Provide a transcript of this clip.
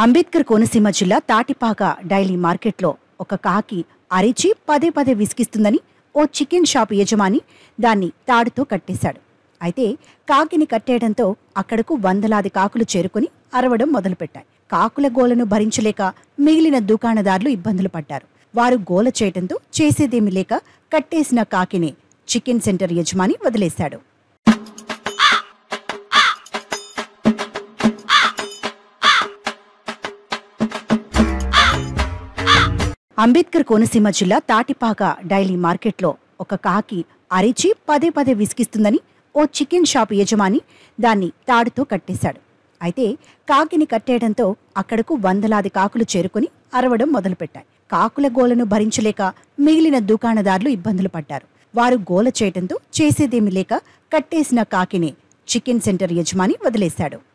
అంబేద్కర్ కోనసీమ జిల్లా తాటిపాక డైలీ మార్కెట్లో ఒక కాకి అరిచి పదే పదే విసిగిస్తుందని ఓ చికెన్ షాప్ యజమాని దాన్ని తాడుతో కట్టేశాడు అయితే కాకిని కట్టేయడంతో అక్కడకు వందలాది కాకులు చేరుకుని అరవడం మొదలుపెట్టాయి కాకుల గోలను భరించలేక మిగిలిన దుకాణదారులు ఇబ్బందులు పడ్డారు వారు గోల చేయడంతో చేసేదేమి లేక కట్టేసిన కాకిని చికెన్ సెంటర్ యజమాని వదిలేశాడు అంబేద్కర్ కోనసీమ జిల్లా తాటిపాక డైలీ మార్కెట్లో ఒక కాకి అరిచి పదే పదే విసిగిస్తుందని ఓ చికెన్ షాప్ యజమాని దాన్ని తాడుతో కట్టేశాడు అయితే కాకిని కట్టేయడంతో అక్కడకు వందలాది కాకులు చేరుకుని అరవడం మొదలుపెట్టాయి కాకుల గోలను భరించలేక మిగిలిన దుకాణదారులు ఇబ్బందులు పడ్డారు వారు గోల చేయడంతో చేసేదేమి లేక కట్టేసిన కాకిని చికెన్ సెంటర్ యజమాని వదిలేశాడు